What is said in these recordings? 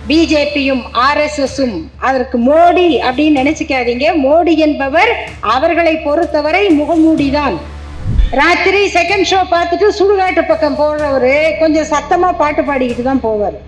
பிஜேபியும் ஆர்எஸ்எஸும் அதற்கு மோடி அப்படின்னு நினைச்சுக்காதீங்க மோடி என்பவர் அவர்களை பொறுத்தவரை முகமூடிதான் ராத்திரி செகண்ட் ஷோ பார்த்துட்டு சுடுகாட்டு பக்கம் போறவரு கொஞ்சம் சத்தமா பாட்டு பாடிக்கிட்டு தான் போவார்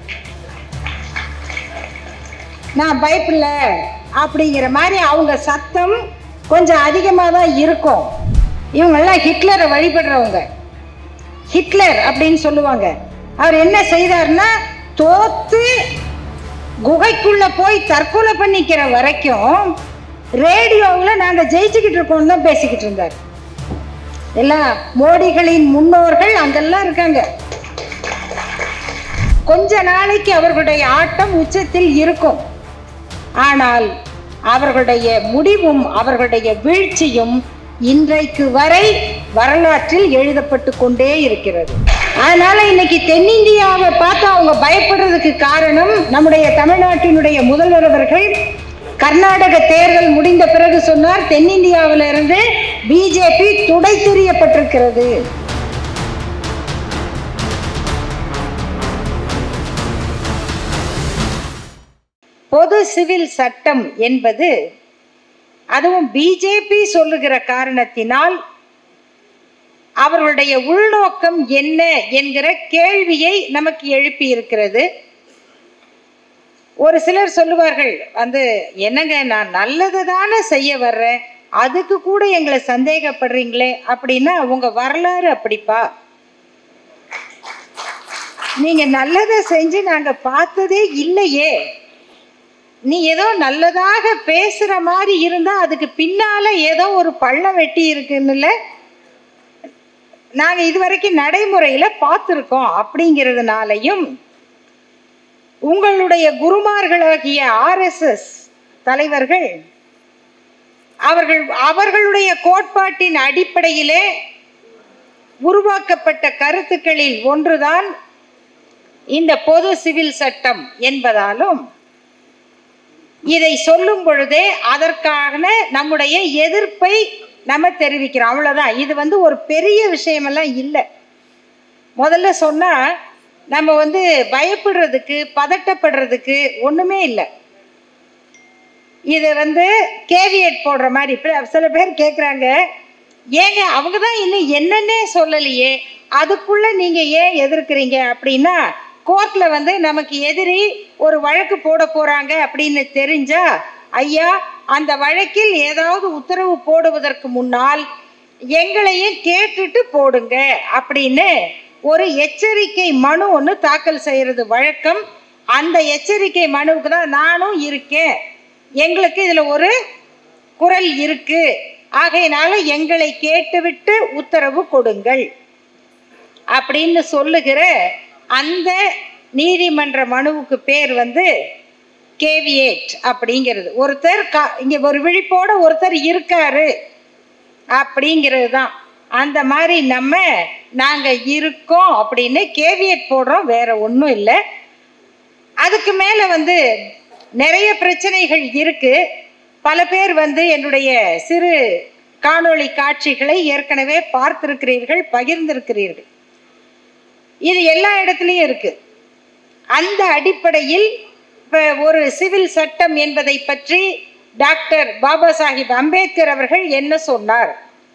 நான் பயப்பில்ல அப்படிங்கிற மாதிரி அவங்க சத்தம் கொஞ்சம் அதிகமாக தான் இருக்கும் இவங்கெல்லாம் ஹிட்லரை வழிபடுறவங்க ஹிட்லர் அப்படின்னு சொல்லுவாங்க அவர் என்ன செய்தார்னா தோத்து குகைக்குள்ள போய் தற்கொலை பண்ணிக்கிற வரைக்கும் ரேடியோவில் நாங்கள் ஜெயிச்சுக்கிட்டு இருக்கோம்னு தான் பேசிக்கிட்டு இருந்தார் எல்லாம் மோடிகளின் முன்னோர்கள் அங்கெல்லாம் இருக்காங்க கொஞ்ச நாளைக்கு அவர்களுடைய ஆட்டம் உச்சத்தில் இருக்கும் ஆனால் அவர்களுடைய முடிவும் அவர்களுடைய வீழ்ச்சியும் இன்றைக்கு வரை வரலாற்றில் எழுதப்பட்டு கொண்டே இருக்கிறது அதனால இன்னைக்கு தென்னிந்தியாவை பார்த்து அவங்க பயப்படுறதுக்கு காரணம் நம்முடைய தமிழ்நாட்டினுடைய முதல்வர் அவர்கள் கர்நாடக தேர்தல் முடிந்த பிறகு சொன்னார் தென்னிந்தியாவிலிருந்து பிஜேபி துடை தெரியப்பட்டிருக்கிறது பொது சிவில் சட்டம் என்பது அதுவும் பிஜேபி சொல்லுகிற காரணத்தினால் அவர்களுடைய உள்நோக்கம் என்ன என்கிற கேள்வியை நமக்கு எழுப்பி இருக்கிறது ஒரு சிலர் சொல்லுவார்கள் வந்து என்னங்க நான் நல்லது தானே செய்ய வர்றேன் அதுக்கு கூட எங்களை சந்தேகப்படுறீங்களே அப்படின்னா உங்க வரலாறு அப்படிப்பா நீங்க நல்லதை செஞ்சு நாங்க பார்த்ததே இல்லையே நீ ஏதோ நல்லதாக பேசுற மாதிரி இருந்தா அதுக்கு பின்னால ஏதோ ஒரு பள்ளம் வெட்டி இருக்குன்னுல நாங்க இதுவரைக்கும் நடைமுறையில பார்த்துருக்கோம் அப்படிங்கிறதுனாலையும் உங்களுடைய குருமார்களாகிய ஆர்எஸ்எஸ் தலைவர்கள் அவர்கள் அவர்களுடைய கோட்பாட்டின் அடிப்படையிலே உருவாக்கப்பட்ட கருத்துக்களில் ஒன்றுதான் இந்த பொது சிவில் சட்டம் என்பதாலும் இதை சொல்லும் பொழுதே அதற்கான நம்முடைய எதிர்ப்பை நம்ம தெரிவிக்கிறோம் அவ்வளவுதான் இது வந்து ஒரு பெரிய விஷயமெல்லாம் இல்லை முதல்ல சொன்னா நம்ம வந்து பயப்படுறதுக்கு பதட்டப்படுறதுக்கு ஒண்ணுமே இல்லை இது வந்து கேவியட் போடுற மாதிரி இப்ப சில பேர் கேட்குறாங்க ஏங்க அவங்க தான் இன்னும் என்னன்னே சொல்லலையே அதுக்குள்ள நீங்க ஏன் எதிர்க்கிறீங்க அப்படின்னா கோர்ட்ல வந்து நமக்கு எதிரி ஒரு வழக்கு போட போறாங்க அப்படின்னு தெரிஞ்சா ஐயா அந்த வழக்கில் ஏதாவது உத்தரவு போடுவதற்கு முன்னால் எங்களையும் கேட்டுட்டு போடுங்க அப்படின்னு ஒரு எச்சரிக்கை மனு ஒன்று தாக்கல் செய்யறது வழக்கம் அந்த எச்சரிக்கை மனுவுக்கு தான் நானும் இருக்கேன் எங்களுக்கு இதில் ஒரு குரல் இருக்கு ஆகையினால எங்களை கேட்டுவிட்டு உத்தரவு கொடுங்கள் அப்படின்னு சொல்லுகிற அந்த நீதிமன்ற மனுவுக்கு பேர் வந்து கேவியேட் அப்படிங்கிறது ஒருத்தர் கா இங்கே ஒரு விழிப்போட ஒருத்தர் இருக்காரு அப்படிங்கிறது தான் அந்த மாதிரி நம்ம நாங்கள் இருக்கோம் அப்படின்னு கேவியட் போடுறோம் வேற ஒன்றும் இல்லை அதுக்கு மேலே வந்து நிறைய பிரச்சனைகள் இருக்கு பல பேர் வந்து என்னுடைய சிறு காணொளி காட்சிகளை ஏற்கனவே பார்த்திருக்கிறீர்கள் பகிர்ந்திருக்கிறீர்கள் இது எல்லா இடத்துலையும் இருக்கு அந்த அடிப்படையில் இப்போ ஒரு சிவில் சட்டம் என்பதை பற்றி டாக்டர் பாபா சாஹிப் அம்பேத்கர் அவர்கள் என்ன சொன்னார்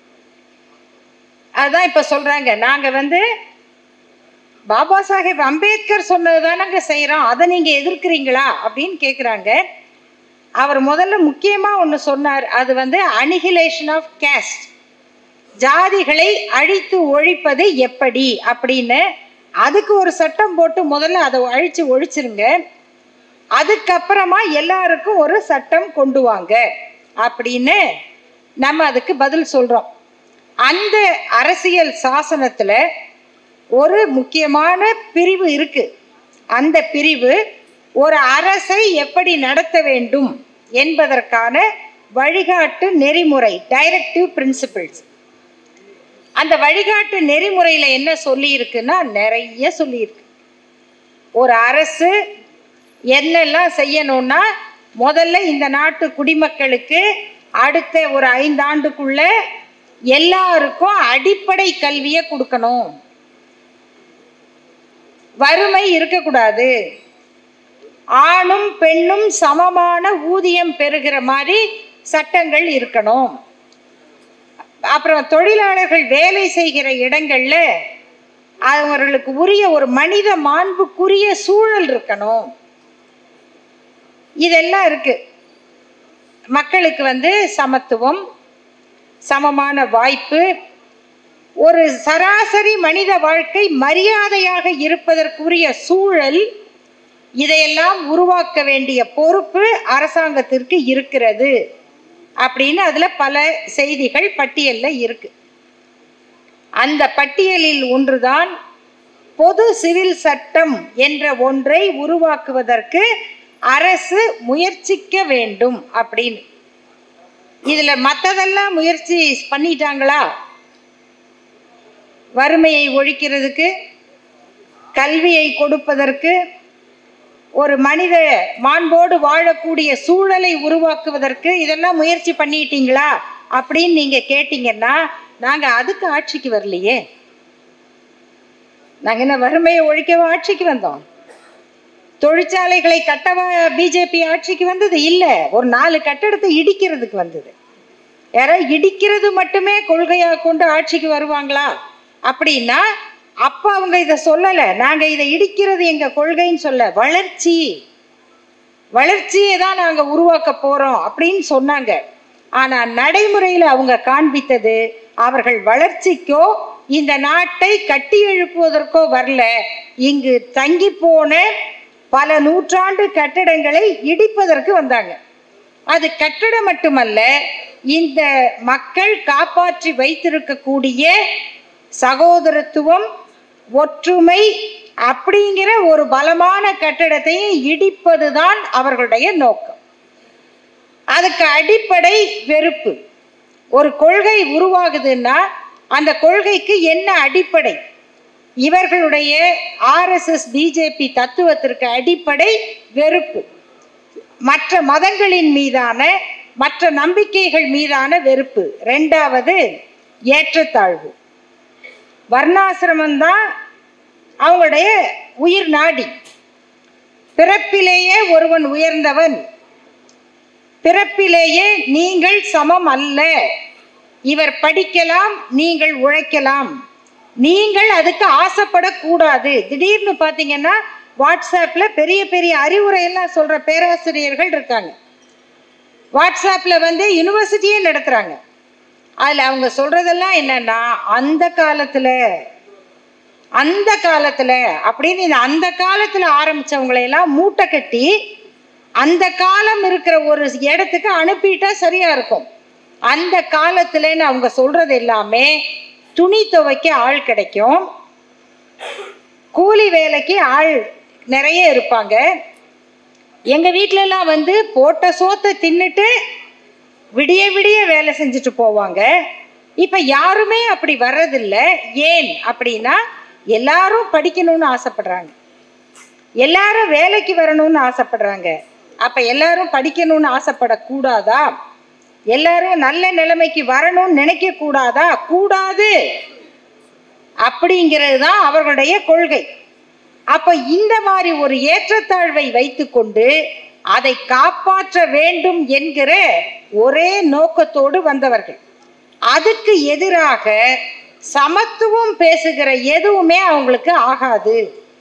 அதான் இப்ப சொல்றாங்க நாங்க வந்து பாபா சாஹேப் அம்பேத்கர் சொன்னது தானங்க செய்கிறோம் அதை நீங்க எதிர்க்கிறீங்களா அப்படின்னு கேட்குறாங்க அவர் முதல்ல முக்கியமா ஒன்று சொன்னார் அது வந்து அனிஹிலேஷன் ஆஃப் கேஸ்ட் ஜாதிகளை அழித்து ஒழிப்பது எப்படி அப்படின்னு அதுக்கு ஒரு சட்டம் போட்டு முதல்ல அதை அழிச்சு ஒழிச்சிருங்க அதுக்கப்புறமா எல்லாருக்கும் ஒரு சட்டம் கொண்டு வாங்க அப்படின்னு நம்ம அதுக்கு பதில் சொல்றோம் அந்த அரசியல் சாசனத்துல ஒரு முக்கியமான பிரிவு இருக்கு அந்த பிரிவு ஒரு அரசை எப்படி நடத்த வேண்டும் என்பதற்கான வழிகாட்டு நெறிமுறை டைரக்டிவ் பிரின்சிபிள்ஸ் அந்த வழிகாட்டு நெறிமுறையில என்ன சொல்லி இருக்குன்னா நிறைய சொல்லியிருக்கு ஒரு அரசு என்னெல்லாம் செய்யணும்னா முதல்ல இந்த நாட்டு குடிமக்களுக்கு அடுத்த ஒரு ஐந்தாண்டுக்குள்ள எல்லாருக்கும் அடிப்படை கல்வியை கொடுக்கணும் வறுமை இருக்கக்கூடாது ஆணும் பெண்ணும் சமமான ஊதியம் பெறுகிற மாதிரி சட்டங்கள் இருக்கணும் அப்புறம் தொழிலாளர்கள் வேலை செய்கிற இடங்கள்ல அவர்களுக்கு உரிய ஒரு மனித மாண்புக்குரிய சூழல் இருக்கணும் இதெல்லாம் இருக்கு மக்களுக்கு வந்து சமத்துவம் சமமான வாய்ப்பு ஒரு சராசரி மனித வாழ்க்கை மரியாதையாக இருப்பதற்குரிய சூழல் இதையெல்லாம் உருவாக்க வேண்டிய பொறுப்பு அரசாங்கத்திற்கு இருக்கிறது அப்படின்னு அதுல பல செய்திகள் பட்டியல்ல இருக்கு அந்த பட்டியலில் ஒன்றுதான் பொது சிவில் சட்டம் என்ற ஒன்றை உருவாக்குவதற்கு அரசு முயற்சிக்க வேண்டும் அப்படின்னு இதுல மத்ததெல்லாம் முயற்சி பண்ணிட்டாங்களா வறுமையை ஒழிக்கிறதுக்கு கல்வியை கொடுப்பதற்கு ஒரு மனித மாண்போடு வாழக்கூடிய சூழலை உருவாக்குவதற்கு இதெல்லாம் முயற்சி பண்ணிட்டீங்களா அப்படின்னு நீங்க கேட்டீங்கன்னா நாங்க அதுக்கு ஆட்சிக்கு வரலையே நாங்க என்ன வறுமையை ஒழிக்கவா ஆட்சிக்கு வந்தோம் தொழிற்சாலைகளை கட்டவா பிஜேபி ஆட்சிக்கு வந்தது இல்ல ஒரு நாலு கட்டடத்தை இடிக்கிறதுக்கு வந்தது யாராவது இடிக்கிறது மட்டுமே கொள்கையா கொண்டு ஆட்சிக்கு வருவாங்களா அப்படின்னா அப்ப அவங்க இதை சொல்லல நாங்க இதை இடிக்கிறது எங்க கொள்கைன்னு சொல்ல வளர்ச்சி வளர்ச்சியை தான் நாங்க உருவாக்க போறோம் அப்படின்னு சொன்னாங்க ஆனா நடைமுறையில அவங்க காண்பித்தது அவர்கள் வளர்ச்சிக்கோ இந்த நாட்டை கட்டி எழுப்புவதற்கோ வரல இங்கு தங்கி போன பல நூற்றாண்டு கட்டடங்களை இடிப்பதற்கு வந்தாங்க அது கட்டடம் மட்டுமல்ல இந்த மக்கள் காப்பாற்றி வைத்திருக்கக்கூடிய சகோதரத்துவம் ஒற்றுமை அப்படிங்கிற ஒரு பலமான கட்டடத்தையும் இடிப்பதுதான் அவர்களுடைய நோக்கம் அதுக்கு அடிப்படை வெறுப்பு ஒரு கொள்கை உருவாகுதுன்னா அந்த கொள்கைக்கு என்ன அடிப்படை இவர்களுடைய ஆர்எஸ்எஸ் பிஜேபி தத்துவத்திற்கு அடிப்படை வெறுப்பு மற்ற மதங்களின் மீதான மற்ற நம்பிக்கைகள் மீதான வெறுப்பு ரெண்டாவது ஏற்றத்தாழ்வு வர்ணாசிரமம் தான் அவங்களுடைய உயிர் நாடி பிறப்பிலேயே ஒருவன் உயர்ந்தவன் பிறப்பிலேயே நீங்கள் சமம் அல்ல இவர் படிக்கலாம் நீங்கள் உழைக்கலாம் நீங்கள் அதுக்கு ஆசைப்படக்கூடாது திடீர்னு பார்த்தீங்கன்னா வாட்ஸ்அப்ல பெரிய பெரிய அறிவுரை எல்லாம் சொல்ற பேராசிரியர்கள் இருக்காங்க வாட்ஸ்அப்ல வந்து யூனிவர்சிட்டியே நடத்துறாங்க அதுல அவங்க சொல்றதெல்லாம் என்னன்னா அந்த காலத்துல அந்த காலத்துல அப்படின்னு இந்த அந்த காலத்துல ஆரம்பிச்சவங்களை எல்லாம் மூட்டை கட்டி அந்த காலம் இருக்கிற ஒரு இடத்துக்கு அனுப்பிட்டா சரியா இருக்கும் அந்த காலத்துலன்னு அவங்க சொல்றது எல்லாமே துணி துவைக்க ஆள் கிடைக்கும் கூலி வேலைக்கு ஆள் நிறைய இருப்பாங்க எங்க வீட்ல எல்லாம் வந்து போட்ட சோத்தை தின்னுட்டு விடிய விடிய வேலை செஞ்சுட்டு போவாங்க இப்ப யாருமே அப்படி வர்றதில்ல ஏன் அப்படின்னா எல்லாரும் படிக்கணும்னு ஆசைப்படுறாங்க எல்லாரும் வேலைக்கு வரணும்னு ஆசைப்படுறாங்க அப்ப எல்லாரும் படிக்கணும்னு ஆசைப்படக்கூடாதா எல்லாரும் நல்ல நிலைமைக்கு வரணும்னு நினைக்க கூடாதா கூடாது அப்படிங்கிறது தான் அவர்களுடைய கொள்கை அப்ப இந்த மாதிரி ஒரு ஏற்றத்தாழ்வை வைத்துக்கொண்டு அதை காப்பாற்ற வேண்டும் என்கிற ஒரே நோக்கத்தோடு வந்தவர்கள் அதுக்கு எதிராக சமத்துவம் பேசுகிற எதுவுமே அவங்களுக்கு ஆகாது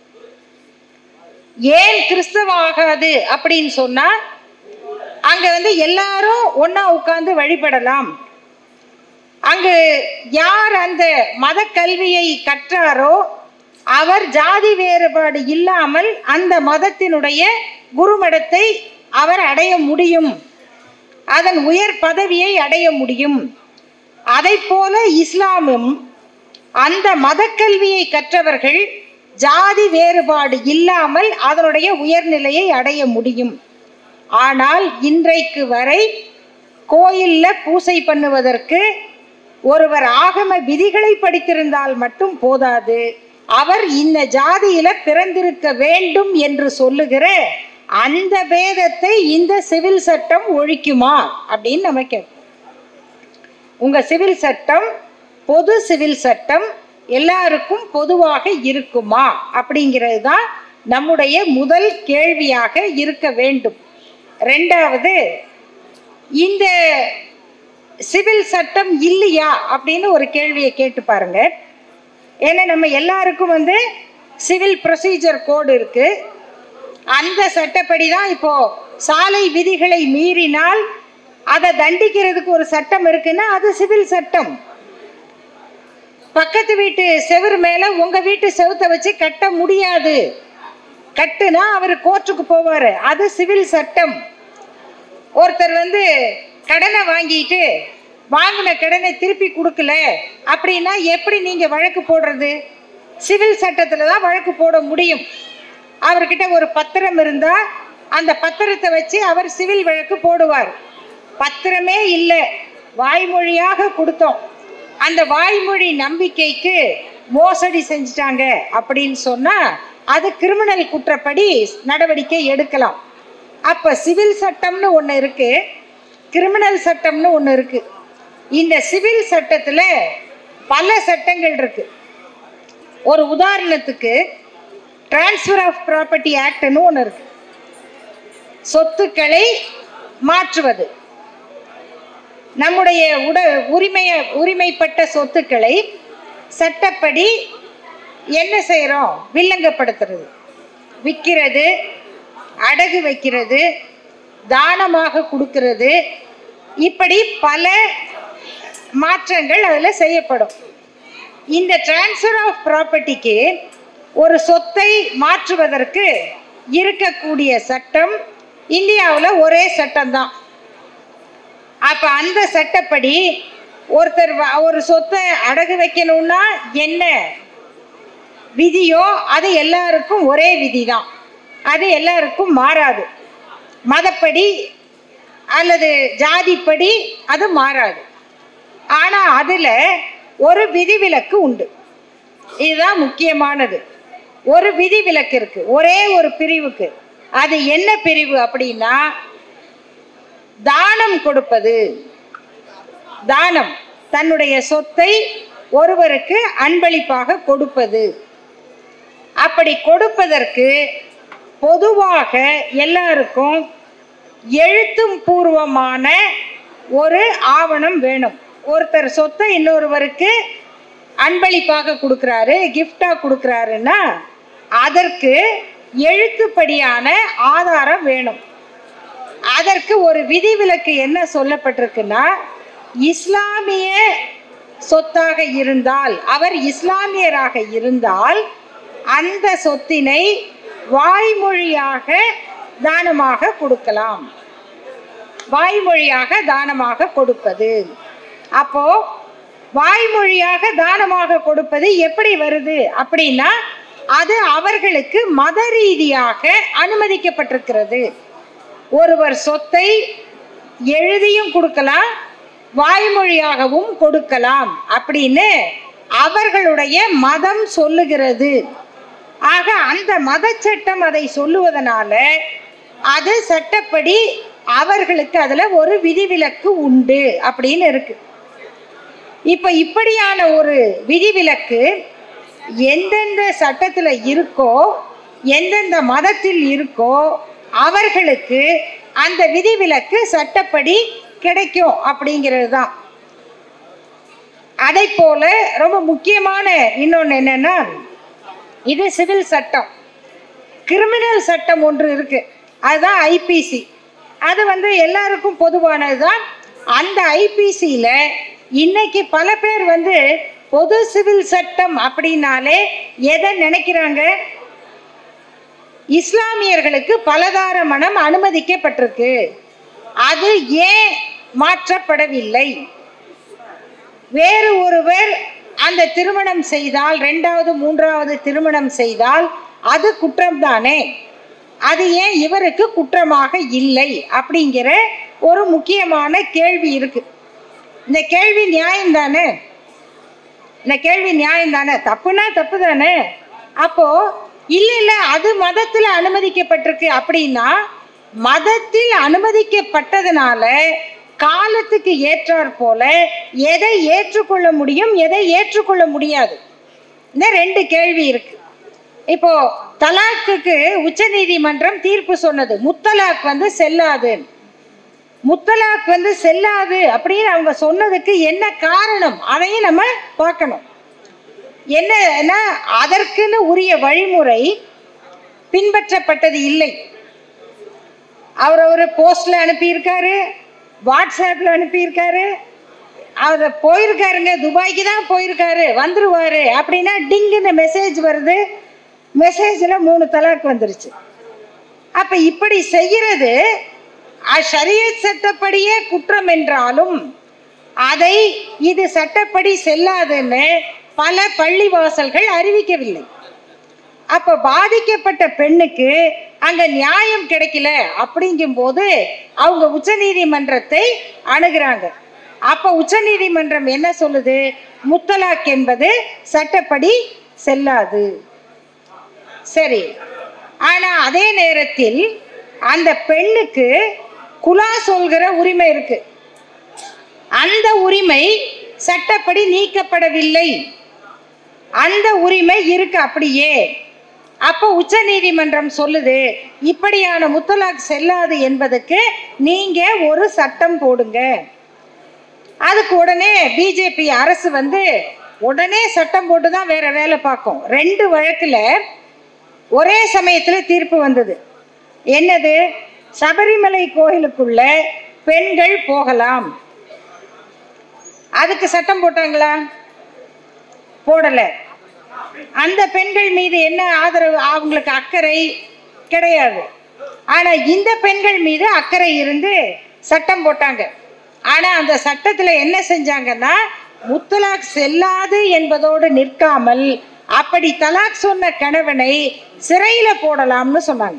ஏன் கிறிஸ்தவம் ஆகாது அப்படின்னு சொன்னா அங்க வந்து எல்லாரும் ஒண்ணா உட்கார்ந்து வழிபடலாம் அங்கு யார் அந்த மத கல்வியை கற்றாரோ அவர் ஜாதி வேறுபாடு இல்லாமல் அந்த மதத்தினுடைய குருமடத்தை அவர் அடைய முடியும் அதன் உயர் பதவியை அடைய முடியும் அதை போல இஸ்லாமும் அந்த மதக்கல்வியை கற்றவர்கள் ஜாதி வேறுபாடு இல்லாமல் அதனுடைய உயர்நிலையை அடைய முடியும் ஆனால் இன்றைக்கு வரை கோயில்ல பூசை பண்ணுவதற்கு ஒருவர் ஆகம விதிகளை படித்திருந்தால் மட்டும் போதாது அவர் இந்த ஜாதியில பிறந்திருக்க வேண்டும் என்று சொல்லுகிற அந்த பேதத்தை இந்த சிவில் சட்டம் ஒழிக்குமா அப்படின்னு நம்ம கேட்போம் உங்க சிவில் சட்டம் பொது சிவில் சட்டம் எல்லாருக்கும் பொதுவாக இருக்குமா அப்படிங்கிறது தான் நம்முடைய முதல் கேள்வியாக இருக்க வேண்டும் ரெண்டாவது இந்த சிவில் சட்டம் இல்லையா அப்படின்னு ஒரு கேள்வியை கேட்டு பாருங்க ஏன்னா நம்ம எல்லாருக்கும் வந்து சிவில் ப்ரொசீஜர் கோடு இருக்கு அந்த சட்டப்படி தான் இப்போ சாலை விதிகளை மீறினால் அதை தண்டிக்கிறதுக்கு ஒரு சட்டம் இருக்குன்னா அது சிவில் சட்டம் பக்கத்து வீட்டு செவுரு மேல உங்க வீட்டு செவுத்தை வச்சு கட்ட முடியாது கட்டுனா அவர் கோர்ட்டுக்கு போவாரு அது சிவில் சட்டம் ஒருத்தர் வந்து கடனை வாங்கிட்டு வாங்கின கடனை திருப்பி கொடுக்கல அப்படின்னா எப்படி நீங்க வழக்கு போடுறது சிவில் சட்டத்துல தான் வழக்கு போட முடியும் அவர்கிட்ட ஒரு பத்திரம் இருந்தா அந்த பத்திரத்தை வச்சு அவர் சிவில் வழக்கு போடுவார் பத்திரமே இல்லை வாய்மொழியாக கொடுத்தோம் அந்த வாய்மொழி நம்பிக்கைக்கு மோசடி செஞ்சிட்டாங்க அப்படின்னு சொன்னா அது கிரிமினல் குற்றப்படி நடவடிக்கை எடுக்கலாம் அப்ப சிவில் சட்டம்னு ஒன்று இருக்கு கிரிமினல் சட்டம்னு ஒன்று இருக்கு இந்த சிவில் சட்டத்துல பல சட்டங்கள் இருக்கு ஒரு உதாரணத்துக்கு டிரான்ஸ்ஃபர் ஆஃப் ப்ராப்பர்ட்டி ஆக்ட்னு ஒன்று இருக்கு சொத்துக்களை மாற்றுவது நம்முடைய உட உரிமைய உரிமைப்பட்ட சொத்துக்களை சட்டப்படி என்ன செய்கிறோம் வில்லங்கப்படுத்துறது விற்கிறது அடகு வைக்கிறது தானமாக கொடுக்கிறது இப்படி பல மாற்றங்கள் அதில் செய்யப்படும் இந்த டிரான்ஸ்ஃபர் ஆஃப் ப்ராப்பர்ட்டிக்கு ஒரு சொத்தை மாற்றுவதற்கு இருக்கக்கூடிய சட்டம் இந்தியாவில் ஒரே சட்டம்தான் அப்போ அந்த சட்டப்படி ஒருத்தர் வ- ஒரு சொத்தை அடகு வைக்கணும்னா என்ன விதியோ அது எல்லாருக்கும் ஒரே விதி தான் அது எல்லாருக்கும் மாறாது மதப்படி அல்லது ஜாதிப்படி அது மாறாது ஆனால் அதில் ஒரு விதிவிலக்கு உண்டு இதுதான் முக்கியமானது ஒரு விதிவிலக்கு இருக்கு ஒரே ஒரு பிரிவுக்கு அது என்ன பிரிவு அப்படின்னா தானம் கொடுப்பது தானம் தன்னுடைய சொத்தை ஒருவருக்கு அன்பளிப்பாக கொடுப்பது அப்படி கொடுப்பதற்கு பொதுவாக எல்லாருக்கும் எழுத்தும் பூர்வமான ஒரு ஆவணம் வேணும் ஒருத்தர் சொத்தை இன்னொருவருக்கு அன்பளிப்பாக கொடுக்குறாரு gift-ஆ கொடுக்குறாருன்னா அதற்கு எழுத்துப்படியான ஆதாரம் வேணும் அதற்கு ஒரு விதிவிலக்கு என்ன சொல்லப்பட்டிருக்குன்னா இஸ்லாமிய சொத்தாக இருந்தால் அவர் இஸ்லாமியராக இருந்தால் அந்த சொத்தினை வாய்மொழியாக தானமாக கொடுக்கலாம் வாய்மொழியாக தானமாக கொடுப்பது அப்போ வாய்மொழியாக தானமாக கொடுப்பது எப்படி வருது அப்படின்னா அது அவர்களுக்கு மத ரீதியாக அனுமதிக்கப்பட்டிருக்கிறது ஒருவர் சொத்தை எழுதியும் கொடுக்கலாம் வாய்மொழியாகவும் கொடுக்கலாம் அப்படின்னு அவர்களுடைய மதம் சொல்லுகிறது ஆக அந்த மத சட்டம் அதை சொல்லுவதனால அது சட்டப்படி அவர்களுக்கு அதுல ஒரு விதிவிலக்கு உண்டு அப்படின்னு இருக்கு இப்ப இப்படியான ஒரு விதிவிலக்கு எந்தெந்த சட்டத்துல இருக்கோ எந்தெந்த மதத்தில் இருக்கோ அவர்களுக்கு அந்த விதிவிலக்கு சட்டப்படி கிடைக்கும் அப்படிங்கிறது தான் அதை போல ரொம்ப முக்கியமான இன்னொன்று என்னன்னா இது சிவில் சட்டம் கிரிமினல் சட்டம் ஒன்று இருக்கு அதுதான் ஐபிசி அது வந்து எல்லாருக்கும் பொதுவானது தான் அந்த ஐபிசியில் இன்னைக்கு பல பேர் வந்து பொது சிவில் சட்டம் அப்படின்னாலே எதை நினைக்கிறாங்க இஸ்லாமியர்களுக்கு பலதார மனம் அனுமதிக்கப்பட்டிருக்கு அது ஏன் மாற்றப்படவில்லை வேறு ஒருவர் அந்த திருமணம் செய்தால் ரெண்டாவது மூன்றாவது திருமணம் செய்தால் அது குற்றம்தானே அது ஏன் இவருக்கு குற்றமாக இல்லை அப்படிங்கிற ஒரு முக்கியமான கேள்வி இருக்கு இந்த கேள்வி நியாயம் தானே இந்த கேள்வி நியாயம் தானே தப்புனா தப்பு தானே அப்போ இல்ல இல்ல அது மதத்துல அனுமதிக்கப்பட்டிருக்கு அப்படின்னா மதத்தில் அனுமதிக்கப்பட்டதுனால காலத்துக்கு ஏற்றாற் போல எதை ஏற்றுக்கொள்ள முடியும் எதை ஏற்றுக்கொள்ள முடியாது இந்த ரெண்டு கேள்வி இருக்கு இப்போ தலாக்குக்கு உச்சநீதிமன்றம் தீர்ப்பு சொன்னது முத்தலாக் வந்து செல்லாது முத்தலாக் வந்து செல்லாது அப்படின்னு அவங்க சொன்னதுக்கு என்ன காரணம் அதையும் நம்ம பார்க்கணும் என்னன்னா அதற்குன்னு உரிய வழிமுறை பின்பற்றப்பட்டது இல்லை அவர் ஒரு போஸ்ட்ல அனுப்பியிருக்காரு வாட்ஸ்அப்ல அனுப்பியிருக்காரு அவர் போயிருக்காருங்க துபாய்க்கு தான் போயிருக்காரு வந்துருவாரு அப்படின்னா டிங்குன்னு மெசேஜ் வருது மெசேஜில் மூணு தலாக் வந்துருச்சு அப்ப இப்படி செய்யறது ஷரியத் சட்டப்படியே குற்றம் என்றாலும் அதை இது சட்டப்படி செல்லாதுன்னு பல பள்ளிவாசல்கள் அறிவிக்கவில்லை அப்ப பாதிக்கப்பட்ட பெண்ணுக்கு அங்க நியாயம் கிடைக்கல அப்படிங்கும்போது அவங்க உச்சநீதிமன்றத்தை அணுகுறாங்க அப்ப உச்சநீதிமன்றம் என்ன சொல்லுது முத்தலாக் என்பது சட்டப்படி செல்லாது சரி ஆனா அதே நேரத்தில் அந்த பெண்ணுக்கு குலா சொல்கிற உரிமை இருக்கு அந்த உரிமை சட்டப்படி நீக்கப்படவில்லை அந்த உரிமை இருக்கு அப்படியே அப்போ உச்ச நீதிமன்றம் சொல்லுது இப்படியான முத்தலாக் செல்லாது என்பதுக்கு நீங்க ஒரு சட்டம் போடுங்க அதுக்கு உடனே பிஜேபி அரசு வந்து உடனே சட்டம் போட்டு தான் வேற வேலை பார்க்கும் ரெண்டு வழக்குல ஒரே சமயத்துல தீர்ப்பு வந்தது என்னது சபரிமலை கோயிலுக்குள்ள பெண்கள் போகலாம் அதுக்கு சட்டம் போட்டாங்களா போடல அந்த பெண்கள் மீது என்ன ஆதரவு அவங்களுக்கு அக்கறை கிடையாது ஆனா இந்த பெண்கள் மீது அக்கறை இருந்து சட்டம் போட்டாங்க ஆனா அந்த சட்டத்துல என்ன செஞ்சாங்கன்னா முத்தலாக் செல்லாது என்பதோடு நிற்காமல் அப்படி தலாக் சொன்ன கணவனை சிறையில போடலாம்னு சொன்னாங்க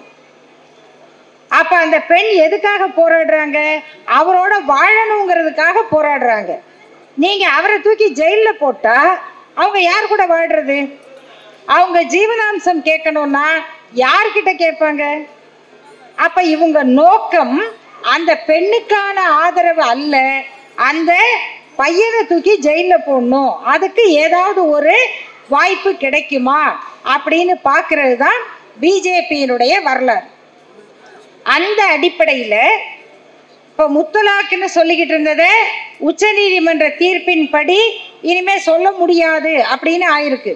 அப்ப அந்த பெண் எதுக்காக போராடுறாங்க அவரோட வாழணுங்கிறதுக்காக போராடுறாங்க நீங்க அவரை தூக்கி ஜெயில போட்டா அவங்க யார் கூட வாழ்றது அவங்க ஜீவனாம்சம் கேட்கணும்னா யார்கிட்ட கேட்பாங்க அப்ப இவங்க நோக்கம் அந்த பெண்ணுக்கான ஆதரவு அல்ல அந்த பையனை தூக்கி ஜெயில போடணும் அதுக்கு ஏதாவது ஒரு வாய்ப்பு கிடைக்குமா அப்படின்னு பார்க்கறது தான் பிஜேபியினுடைய வரலாறு அந்த அடிப்படையில் இப்போ முத்தலாக்குன்னு சொல்லிக்கிட்டு இருந்ததை உச்சநீதிமன்ற தீர்ப்பின்படி இனிமே சொல்ல முடியாது அப்படின்னு ஆயிருக்கு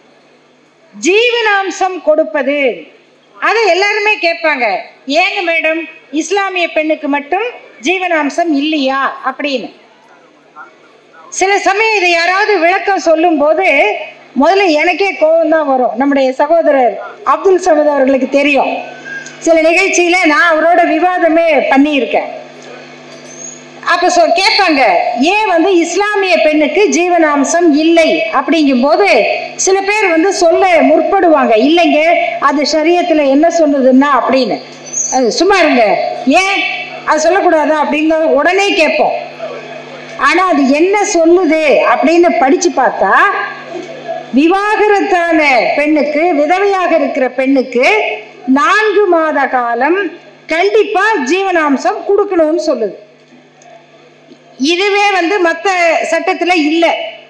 ஜீவனாம்சம் கொடுப்பது அதை எல்லாருமே கேட்பாங்க ஏங்க மேடம் இஸ்லாமிய பெண்ணுக்கு மட்டும் ஜீவனாம்சம் இல்லையா அப்படின்னு சில சமயம் இதை யாராவது விளக்கம் சொல்லும் போது முதல்ல எனக்கே கோபம் தான் வரும் நம்முடைய சகோதரர் அப்துல் சமத் அவர்களுக்கு தெரியும் சில நிகழ்ச்சியில நான் அவரோட விவாதமே பண்ணியிருக்கேன் அப்ப சொ கேட்பாங்க ஏன் வந்து இஸ்லாமிய பெண்ணுக்கு ஜீவனாம்சம் இல்லை அப்படிங்கும்போது சில பேர் வந்து சொல்ல முற்படுவாங்க இல்லைங்க அது சரியத்துல என்ன சொல்லுதுன்னா அப்படின்னு அது சும்மா இருங்க ஏன் அது சொல்லக்கூடாதா அப்படிங்கிற உடனே கேட்போம் ஆனா அது என்ன சொல்லுது அப்படின்னு படிச்சு பார்த்தா விவாகரத்தான பெண்ணுக்கு விதவையாக இருக்கிற பெண்ணுக்கு நான்கு மாத காலம் கண்டிப்பா ஜீவனாம்சம் கொடுக்கணும்னு சொல்லுது இதுவே வந்து மத்த சட்டத்துல இல்ல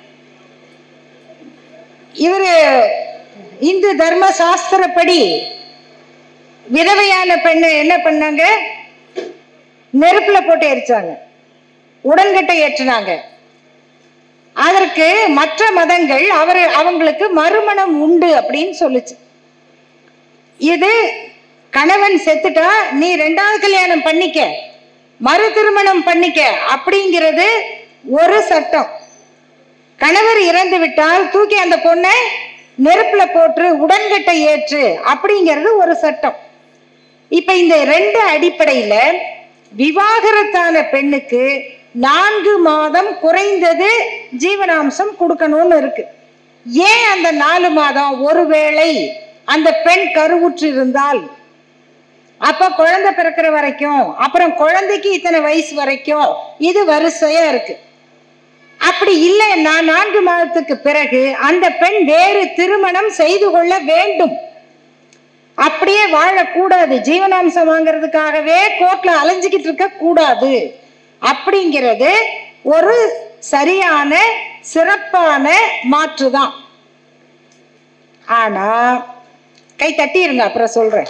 இவரு இந்து தர்ம சாஸ்திரப்படி விதவையான பெண்ணு என்ன பண்ணாங்க நெருப்புல போட்டு எரிச்சாங்க உடன்கட்டை ஏற்றினாங்க அதற்கு மற்ற மதங்கள் அவர் அவங்களுக்கு மறுமணம் உண்டு அப்படின்னு சொல்லுச்சு இது கணவன் செத்துட்டா நீ ரெண்டாவது கல்யாணம் பண்ணிக்க மறு திருமணம் பண்ணிக்க அப்படிங்கிறது ஒரு சட்டம் கணவர் இறந்து விட்டால் தூக்கி அந்த பொண்ணை நெருப்புல போட்டு உடன்கட்டை ஏற்று அப்படிங்கிறது ஒரு சட்டம் இப்ப இந்த ரெண்டு அடிப்படையில விவாகரத்தான பெண்ணுக்கு நான்கு மாதம் குறைந்தது ஜீவனாம்சம் கொடுக்கணும்னு இருக்கு ஏன் அந்த நாலு மாதம் ஒருவேளை அந்த பெண் கருவுற்று இருந்தால் அப்ப குழந்தை பிறக்கிற வரைக்கும் அப்புறம் குழந்தைக்கு இத்தனை வயசு வரைக்கும் இது வரிசையா இருக்கு அப்படி இல்லைன்னா நான்கு மாதத்துக்கு பிறகு அந்த பெண் வேறு திருமணம் செய்து கொள்ள வேண்டும் அப்படியே வாழக்கூடாது ஜீவனாம்சம் வாங்குறதுக்காகவே கோர்ட்ல அலைஞ்சுக்கிட்டு இருக்க கூடாது அப்படிங்கிறது ஒரு சரியான சிறப்பான மாற்று தான் ஆனா கை தட்டிருங்க அப்புறம் சொல்றேன்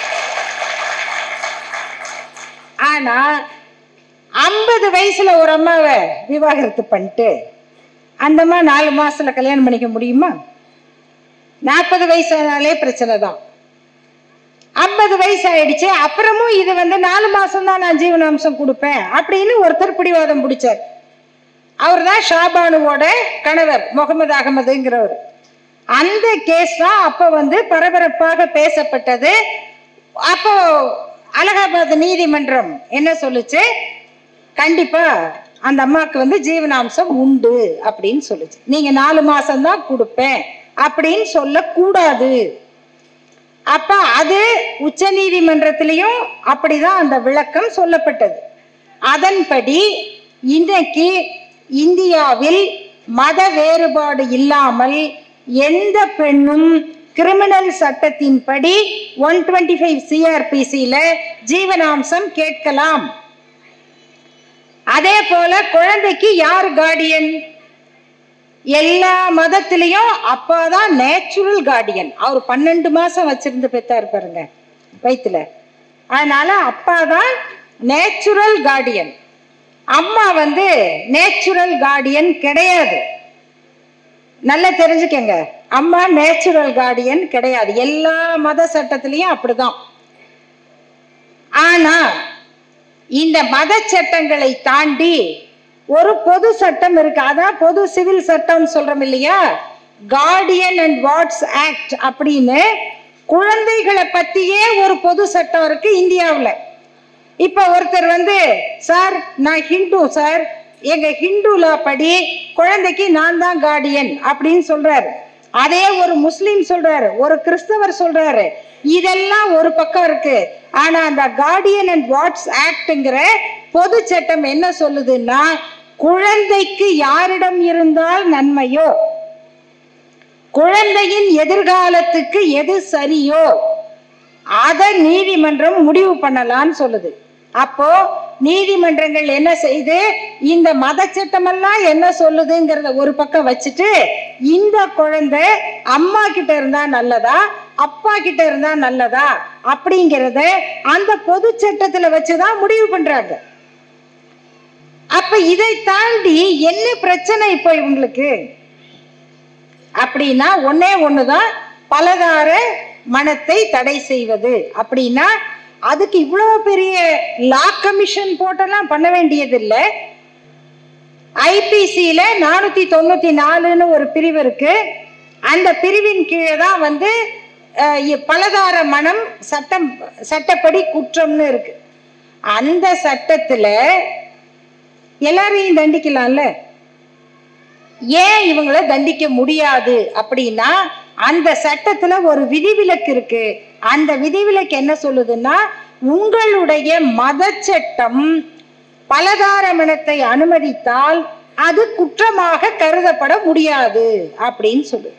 ஆனா ஐம்பது வயசுல ஒரு அம்மாவை விவாகரத்து பண்ணிட்டு அந்த அம்மா நாலு மாசத்துல கல்யாணம் பண்ணிக்க முடியுமா நாற்பது வயசானாலே பிரச்சனை தான் ஐம்பது வயசு ஆயிடுச்சு அப்புறமும் இது வந்து நாலு மாசம் தான் நான் ஜீவனாம்சம் கொடுப்பேன் அப்படின்னு ஒருத்தர் பிடிவாதம் பிடிச்சார் அவர் தான் ஷாபானுவோட கணவர் முகமது அகமதுங்கிறவர் அந்த கேஸ் தான் அப்போ வந்து பரபரப்பாக பேசப்பட்டது அப்போ அலகாபாத் நீதிமன்றம் என்ன சொல்லுச்சு கண்டிப்பா அந்த அம்மாவுக்கு வந்து ஜீவனாம்சம் உண்டு அப்படின்னு சொல்லுச்சு நீங்க நாலு மாசம் தான் கொடுப்பேன் அப்படின்னு சொல்லக்கூடாது அப்ப அது உச்ச நீதிமன்றத்திலையும் அப்படிதான் அந்த விளக்கம் சொல்லப்பட்டது அதன்படி இன்னைக்கு இந்தியாவில் மத வேறுபாடு இல்லாமல் எந்த பெண்ணும் கிரிமினல் சட்டத்தின்படி ஒன் டுவெண்ட்டி ஃபைவ் சிஆர்பிசியில ஜீவனாம்சம் கேட்கலாம் அதே போல குழந்தைக்கு யார் கார்டியன் எல்லா மதத்திலையும் அப்பாதான் நேச்சுரல் கார்டியன் அவர் பன்னெண்டு மாசம் வச்சிருந்து பெத்தாரு பாருங்க வயித்துல அதனால அப்பா தான் நேச்சுரல் கார்டியன் அம்மா வந்து நேச்சுரல் கார்டியன் கிடையாது நல்லா தெரிஞ்சுக்கங்க அம்மா நேச்சுரல் கார்டியன் கிடையாது எல்லா மத சட்டத்திலையும் அப்படிதான் ஆனா இந்த மத சட்டங்களை தாண்டி ஒரு பொது சட்டம் இருக்கு அதான் பொது சிவில் சட்டம்னு சொல்றோம் இல்லையா கார்டியன் அண்ட் வாட்ஸ் ஆக்ட் அப்படின்னு குழந்தைகளை பத்தியே ஒரு பொது சட்டம் இருக்கு இந்தியாவில் இப்ப ஒருத்தர் வந்து சார் நான் ஹிந்து சார் எங்க ஹிந்து லா படி குழந்தைக்கு நான் தான் கார்டியன் அப்படின்னு சொல்றாரு அதே ஒரு முஸ்லீம் சொல்றாரு ஒரு கிறிஸ்தவர் சொல்றாரு இதெல்லாம் ஒரு பக்கம் இருக்கு ஆனா அந்த கார்டியன் அண்ட் வாட்ஸ் ஆக்ட்ங்கிற பொது சட்டம் என்ன சொல்லுதுன்னா குழந்தைக்கு யாரிடம் இருந்தால் நன்மையோ குழந்தையின் எதிர்காலத்துக்கு எது சரியோ அத நீதிமன்றம் முடிவு பண்ணலாம்னு சொல்லுது அப்போ நீதிமன்றங்கள் என்ன செய்து இந்த மத சட்டமெல்லாம் என்ன சொல்லுதுங்கிறத ஒரு பக்கம் வச்சுட்டு இந்த குழந்தை அம்மா கிட்ட இருந்தா நல்லதா அப்பா கிட்ட இருந்தா நல்லதா அப்படிங்கறத அந்த பொது சட்டத்துல வச்சுதான் முடிவு பண்றாங்க அப்ப இதை தாண்டி என்ன பிரச்சனை இப்போ இவங்களுக்கு அப்படின்னா ஒன்னே ஒண்ணுதான் பலதார மனத்தை தடை செய்வது அப்படின்னா அதுக்கு இவ்வளவு பெரிய லா கமிஷன் போட்டெல்லாம் பண்ண வேண்டியது இல்லை ஐபிசியில நானூத்தி தொண்ணூத்தி நாலுன்னு ஒரு பிரிவு இருக்கு அந்த பிரிவின் கீழே தான் வந்து அஹ், இ- பலதார மனம் சட்டம் சட்டப்படி குற்றம்னு இருக்கு அந்த சட்டத்துல எல்லாரையும் தண்டிக்கலாம்ல ஏன் இவங்கள தண்டிக்க முடியாது அப்படின்னா அந்த சட்டத்துல ஒரு விதிவிலக்கு இருக்கு அந்த விதிவிலக்கு என்ன சொல்லுதுன்னா உங்களுடைய மத சட்டம் பலதாரமணத்தை அனுமதித்தால் அது குற்றமாக கருதப்பட முடியாது அப்படின்னு சொல்லுது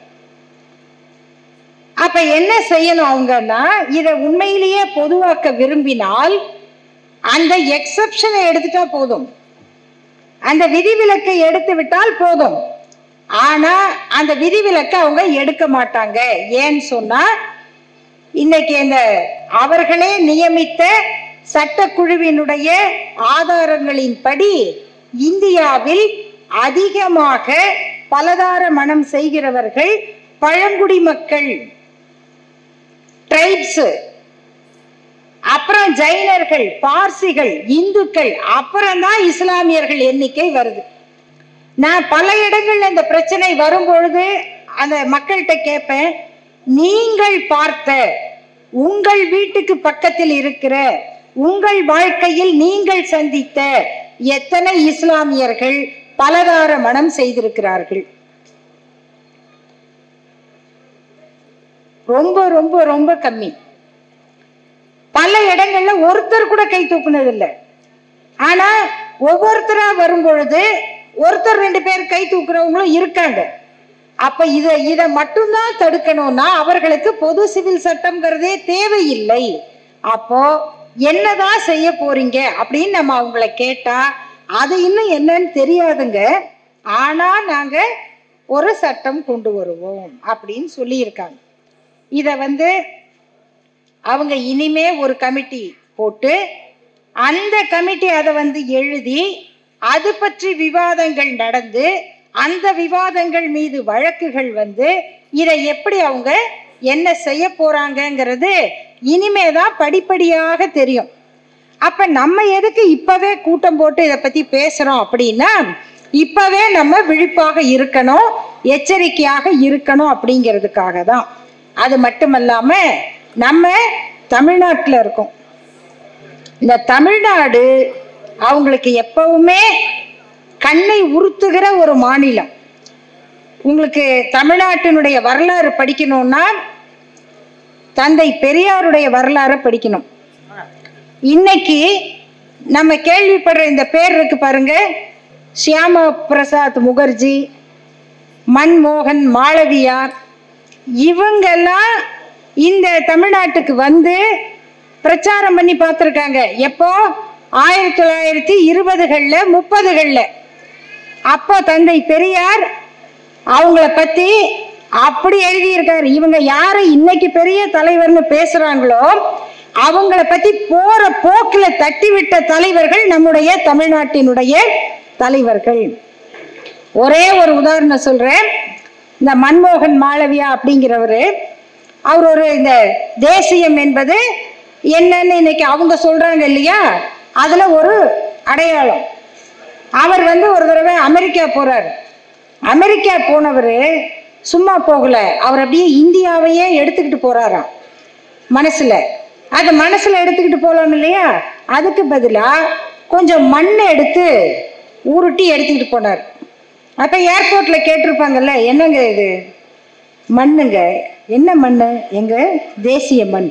அப்ப என்ன செய்யணும் அவங்கன்னா இதை உண்மையிலேயே பொதுவாக்க விரும்பினால் அந்த எக்ஸப்ஷனை எடுத்துட்டா போதும் அந்த விதிவிலக்கை எடுத்து விட்டால் போதும் ஆனா அந்த விதிவிலக்கை அவங்க எடுக்க மாட்டாங்க ஏன்னு சொன்னா இன்னைக்கு இந்த அவர்களே நியமித்த சட்டக்குழுவினுடைய ஆதாரங்களின்படி இந்தியாவில் அதிகமாக பலதார மனம் செய்கிறவர்கள் பழங்குடி மக்கள் ட்ரைப்ஸ் அப்புறம் ஜைனர்கள் பார்சிகள் இந்துக்கள் அப்புறம் தான் இஸ்லாமியர்கள் எண்ணிக்கை வருது நான் பல இடங்கள்ல இந்த பிரச்சனை வரும்பொழுது அந்த மக்கள்கிட்ட கேட்பேன் நீங்கள் பார்த்த உங்கள் வீட்டுக்கு பக்கத்தில் இருக்கிற உங்கள் வாழ்க்கையில் நீங்கள் சந்தித்த எத்தனை இஸ்லாமியர்கள் பலதார மனம் செய்திருக்கிறார்கள் ரொம்ப ரொம்ப ரொம்ப கம்மி பல இடங்கள்ல ஒருத்தர் கூட கை தூக்குனது இல்ல ஆனா ஒவ்வொருத்தரா வரும்பொழுது ஒருத்தர் ரெண்டு பேர் கை தூக்குறவங்களும் இருக்காங்க அப்ப இத இத மட்டும்தான் தடுக்கணும்னா அவர்களுக்கு பொது சிவில் சட்டம்ங்கிறதே தேவையில்லை அப்போ என்னதான் செய்ய போறீங்க அப்படின்னு நம்ம அவங்கள கேட்டா அது இன்னும் என்னன்னு தெரியாதுங்க ஆனா நாங்க ஒரு சட்டம் கொண்டு வருவோம் அப்படின்னு சொல்லியிருக்காங்க இதை வந்து அவங்க இனிமே ஒரு கமிட்டி போட்டு அந்த கமிட்டி அதை வந்து எழுதி அது பற்றி விவாதங்கள் நடந்து அந்த விவாதங்கள் மீது வழக்குகள் வந்து இதை எப்படி அவங்க என்ன செய்ய போறாங்கங்கிறது இனிமே தான் படிப்படியாக தெரியும் அப்ப நம்ம எதுக்கு இப்பவே கூட்டம் போட்டு இதை பத்தி பேசுறோம் அப்படின்னா இப்பவே நம்ம விழிப்பாக இருக்கணும் எச்சரிக்கையாக இருக்கணும் அப்படிங்கிறதுக்காக தான் அது மட்டுமல்லாம நம்ம தமிழ்நாட்டில் இருக்கோம் இந்த தமிழ்நாடு அவங்களுக்கு எப்பவுமே கண்ணை உறுத்துகிற ஒரு மாநிலம் உங்களுக்கு தமிழ்நாட்டினுடைய வரலாறு படிக்கணும்னா தந்தை பெரியாருடைய வரலாறு படிக்கணும் இன்னைக்கு நம்ம கேள்விப்படுற இந்த பேர் இருக்கு பாருங்க ஷியாமா பிரசாத் முகர்ஜி மன்மோகன் மாளவியா இவங்கெல்லாம் இந்த தமிழ்நாட்டுக்கு வந்து பிரச்சாரம் பண்ணி பார்த்துருக்காங்க எப்போ ஆயிரத்தி தொள்ளாயிரத்தி இருபதுகளில் முப்பதுகளில் அப்போ தந்தை பெரியார் அவங்கள பத்தி அப்படி எழுதியிருக்காரு இவங்க யாரை இன்னைக்கு பெரிய தலைவர்னு பேசுறாங்களோ அவங்கள பத்தி போற போக்குல தட்டி விட்ட தலைவர்கள் நம்முடைய தமிழ்நாட்டினுடைய தலைவர்கள் ஒரே ஒரு உதாரணம் சொல்றேன் இந்த மன்மோகன் மாளவியா அப்படிங்கிறவரு அவர் ஒரு இந்த தேசியம் என்பது என்னன்னு இன்னைக்கு அவங்க சொல்றாங்க இல்லையா அதுல ஒரு அடையாளம் அவர் வந்து ஒரு தடவை அமெரிக்கா போறாரு அமெரிக்கா போனவர் சும்மா போகல அவர் அப்படியே இந்தியாவையே எடுத்துக்கிட்டு போறாராம் மனசுல அது மனசுல எடுத்துக்கிட்டு போலாம் இல்லையா அதுக்கு பதிலா கொஞ்சம் மண்ணை எடுத்து உருட்டி எடுத்துக்கிட்டு போனார் அப்ப ஏர்போர்ட்ல கேட்டிருப்பாங்கல்ல என்னங்க இது மண்ணுங்க என்ன மண்ணு எங்க தேசிய மண்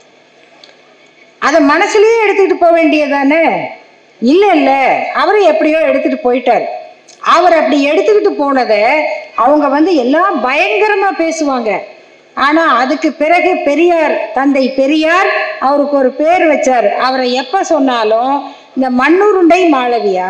அதை மனசுலயே எடுத்துக்கிட்டு போக வேண்டியதானே இல்ல இல்ல அவரு எப்படியோ எடுத்துட்டு போயிட்டார் அவர் அப்படி எடுத்துக்கிட்டு போனதை அவங்க வந்து எல்லாம் பயங்கரமா பேசுவாங்க ஆனா அதுக்கு பிறகு பெரியார் தந்தை பெரியார் அவருக்கு ஒரு பேர் வச்சார் அவரை எப்ப சொன்னாலும் இந்த மண்ணுருண்டை மாளவியா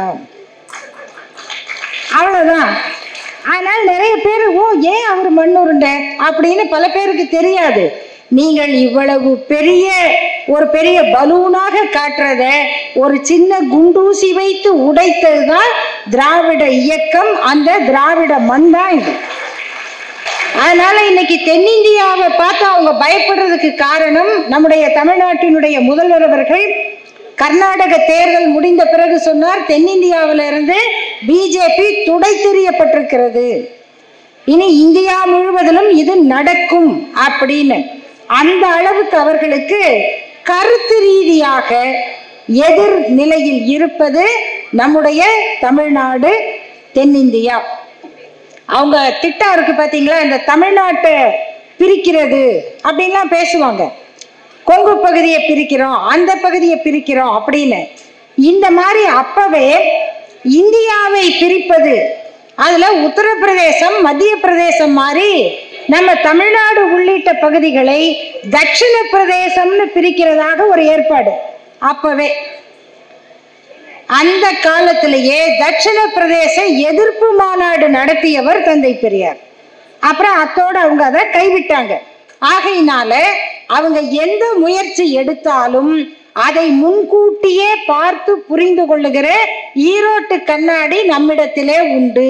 அவ்வளவுதான் ஆனால் நிறைய பேர் ஓ ஏன் அவர் மண்ணுருண்டை அப்படின்னு பல பேருக்கு தெரியாது நீங்கள் இவ்வளவு பெரிய ஒரு பெரிய பலூனாக காட்டுறத ஒரு சின்ன குண்டூசி வைத்து உடைத்தது தான் திராவிட இயக்கம் அந்த திராவிட மண் தான் இது அதனால இன்னைக்கு தென்னிந்தியாவை பார்த்து அவங்க பயப்படுறதுக்கு காரணம் நம்முடைய தமிழ்நாட்டினுடைய முதல்வர் அவர்கள் கர்நாடக தேர்தல் முடிந்த பிறகு சொன்னார் தென்னிந்தியாவில இருந்து பிஜேபி துடை தெரியப்பட்டிருக்கிறது இனி இந்தியா முழுவதிலும் இது நடக்கும் அப்படின்னு அந்த அளவுக்கு அவர்களுக்கு கருத்து ரீதியாக எதிர் நிலையில் இருப்பது நம்முடைய தமிழ்நாடு தென்னிந்தியா அவங்க திட்டம் இருக்கு பாத்தீங்களா இந்த தமிழ்நாட்டை பிரிக்கிறது அப்படின்லாம் பேசுவாங்க கொங்கு பகுதியை பிரிக்கிறோம் அந்த பகுதியை பிரிக்கிறோம் அப்படின்னு இந்த மாதிரி அப்பவே இந்தியாவை பிரிப்பது அதுல உத்தரப்பிரதேசம் மத்திய பிரதேசம் மாதிரி நம்ம தமிழ்நாடு உள்ளிட்ட பகுதிகளை தட்சிண பிரதேசம்னு பிரிக்கிறதாக ஒரு ஏற்பாடு அப்பவே அந்த காலத்திலேயே தட்சிண பிரதேச எதிர்ப்பு மாநாடு நடத்தியவர் தந்தை பெரியார் அப்புறம் அத்தோட அவங்க அதை கைவிட்டாங்க ஆகையினால அவங்க எந்த முயற்சி எடுத்தாலும் அதை முன்கூட்டியே பார்த்து புரிந்து கொள்ளுகிற ஈரோட்டு கண்ணாடி நம்மிடத்திலே உண்டு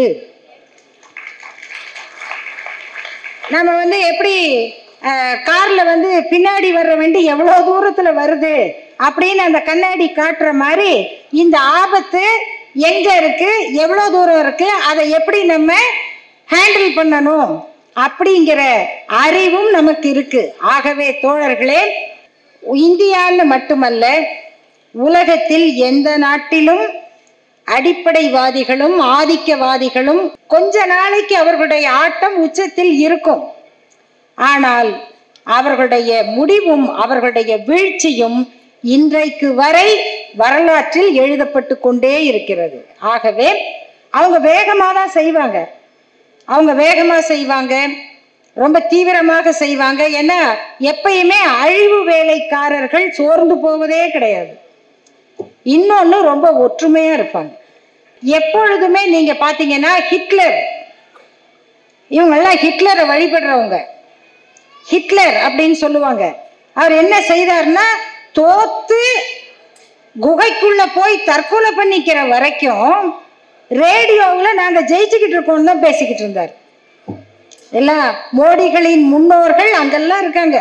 நம்ம வந்து எப்படி அஹ், கார்ல வந்து பின்னாடி வர்ற வண்டி எவ்வளவு தூரத்துல வருது அப்படின்னு அந்த கண்ணாடி காட்டுற மாதிரி இந்த ஆபத்து எங்க இருக்கு எவ்வளவு தூரம் இருக்கு அதை எப்படி நம்ம ஹேண்டில் பண்ணணும் அப்படிங்கிற அறிவும் நமக்கு இருக்கு ஆகவே தோழர்களே இந்தியான்னு மட்டுமல்ல உலகத்தில் எந்த நாட்டிலும் அடிப்படைவாதிகளும் ஆதிக்கவாதிகளும் கொஞ்ச நாளைக்கு அவர்களுடைய ஆட்டம் உச்சத்தில் இருக்கும் ஆனால் அவர்களுடைய முடிவும் அவர்களுடைய வீழ்ச்சியும் இன்றைக்கு வரை வரலாற்றில் எழுதப்பட்டு கொண்டே இருக்கிறது ஆகவே அவங்க வேகமா தான் செய்வாங்க அவங்க வேகமா செய்வாங்க ரொம்ப தீவிரமாக செய்வாங்க ஏன்னா எப்பயுமே அழிவு வேலைக்காரர்கள் சோர்ந்து போவதே கிடையாது இன்னொன்னு ரொம்ப ஒற்றுமையா இருப்பாங்க எப்பொழுதுமே நீங்க பாத்தீங்கன்னா ஹிட்லர் இவங்கெல்லாம் ஹிட்லரை வழிபடுறவங்க ஹிட்லர் அப்படின்னு சொல்லுவாங்க அவர் என்ன செய்தார்னா தோத்து குகைக்குள்ள போய் தற்கொலை பண்ணிக்கிற வரைக்கும் ரேடியோவில் நாங்க ஜெயிச்சுக்கிட்டு இருக்கோம்னு தான் பேசிக்கிட்டு இருந்தார் எல்லாம் மோடிகளின் முன்னோர்கள் அங்கெல்லாம் இருக்காங்க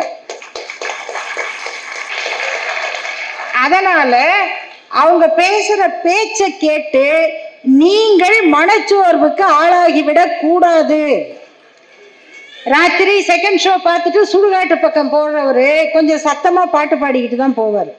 அதனால அவங்க பேசுற பேச்சை கேட்டு நீங்கள் மனச்சோர்வுக்கு ஆளாகிவிடக் கூடாது ராத்திரி செகண்ட் ஷோ பார்த்துட்டு சுடுகாட்டு பக்கம் போறவரு கொஞ்சம் சத்தமா பாட்டு பாடிக்கிட்டு தான் போவார்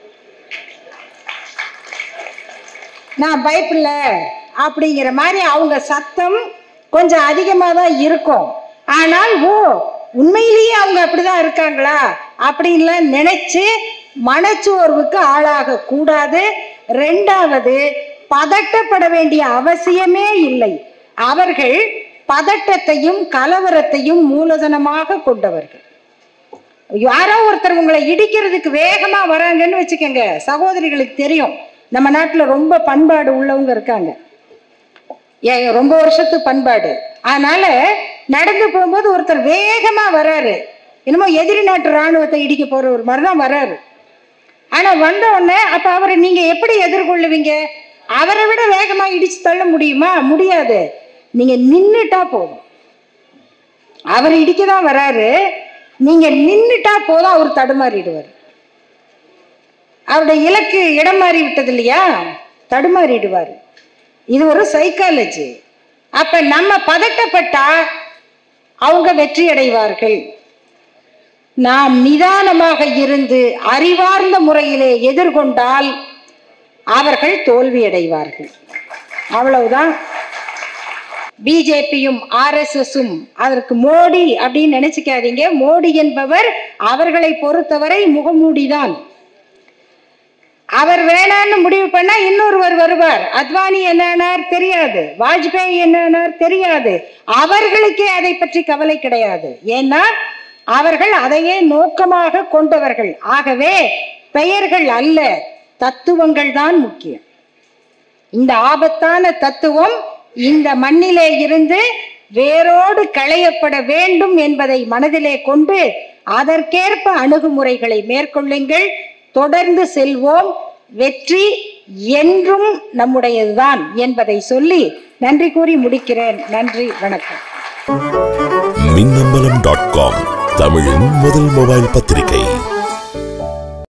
நான் பயப்பில்ல அப்படிங்கிற மாதிரி அவங்க சத்தம் கொஞ்சம் அதிகமாக தான் இருக்கும் ஆனால் ஓ உண்மையிலேயே அவங்க அப்படிதான் இருக்காங்களா அப்படின்லாம் நினைச்சு மனச்சோர்வுக்கு ஆளாக கூடாது ரெண்டாவது பதட்டப்பட வேண்டிய அவசியமே இல்லை அவர்கள் பதட்டத்தையும் கலவரத்தையும் மூலதனமாக கொண்டவர்கள் யாரோ ஒருத்தர் உங்களை இடிக்கிறதுக்கு வேகமா வராங்கன்னு வச்சுக்கோங்க சகோதரிகளுக்கு தெரியும் நம்ம நாட்டுல ரொம்ப பண்பாடு உள்ளவங்க இருக்காங்க ஏ ரொம்ப வருஷத்து பண்பாடு அதனால நடந்து போகும்போது ஒருத்தர் வேகமா வராரு என்னமோ எதிரி நாட்டு ராணுவத்தை இடிக்க போற ஒரு மாதிரி தான் வராரு ஆனா வந்த உடனே அப்ப அவரை நீங்க எப்படி எதிர்கொள்ளுவீங்க அவரை விட வேகமா இடிச்சு தள்ள முடியுமா முடியாது நீங்க நின்னுட்டா போதும் அவர் இடிக்க தான் வராரு நீங்க நின்னுட்டா போதும் அவர் தடுமாறிடுவார் அவருடைய இலக்கு இடம் மாறி விட்டது இல்லையா தடுமாறிடுவார் இது ஒரு சைக்காலஜி அப்ப நம்ம பதட்டப்பட்டா அவங்க வெற்றி அடைவார்கள் நாம் நிதானமாக இருந்து அறிவார்ந்த முறையிலே எதிர்கொண்டால் அவர்கள் தோல்வி அடைவார்கள் அவ்வளவுதான் பிஜேபியும் ஆர்எஸ்எஸும் அதற்கு மோடி அப்படின்னு நினைச்சுக்காதீங்க மோடி என்பவர் அவர்களை பொறுத்தவரை முகமூடிதான் அவர் வேணான்னு முடிவு பண்ணா இன்னொருவர் வருவார் அத்வானி என்னன்னார் தெரியாது வாஜ்பாய் என்னன்னார் தெரியாது அவர்களுக்கே அதை பற்றி கவலை கிடையாது ஏன்னா அவர்கள் அதையே நோக்கமாக கொண்டவர்கள் ஆகவே பெயர்கள் அல்ல தத்துவங்கள் தான் முக்கியம் இந்த ஆபத்தான தத்துவம் இந்த மண்ணிலே இருந்து வேரோடு களையப்பட வேண்டும் என்பதை மனதிலே கொண்டு அதற்கேற்ப அணுகுமுறைகளை மேற்கொள்ளுங்கள் தொடர்ந்து செல்வோம் வெற்றி என்றும் நம்முடையதுதான் என்பதை சொல்லி நன்றி கூறி முடிக்கிறேன் நன்றி வணக்கம் மின்னம்பலம் டாட் காம் தமிழின் முதல் மொபைல் பத்திரிகை